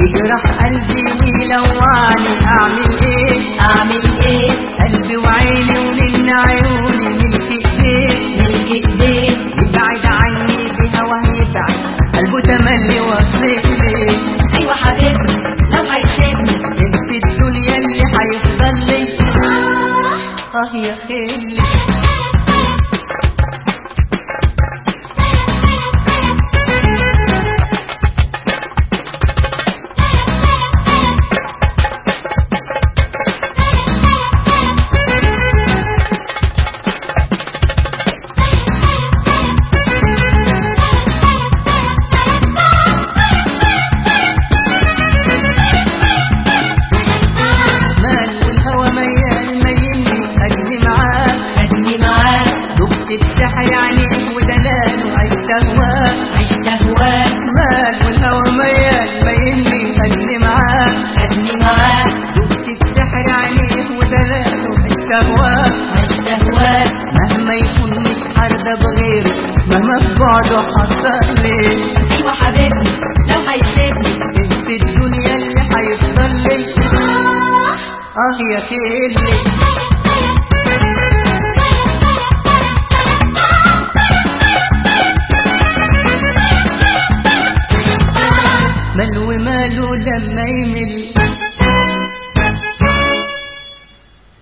يجرح قلبي ويلوعني اعمل ايه اعمل ايه قلبي وعيني ونن عيوني ملك ايديك ملك ايديك يبعد عني بهواه يبعد قلبه تملي واصل لي ايوه حبيبني لو هيسيبني انت الدنيا اللي هيفضل لي اه يا خيلي مال والهوى ميال ميلني خدني معاك خدني معاك دبت بسحر عينيك ودلال وعشت هواك عشت هواك مال والهوى ميال ميلني خدني معاك خدني معاك دبت بسحر عينيك ودلال وعشت هواك عشت هواك مهما يكون مش حردة بغيره مهما في بعده حصل لي ايوه حبيبني لو هيسيبني انت الدنيا اللي هيفضل لي اه يا خيلي مال وماله لما يمل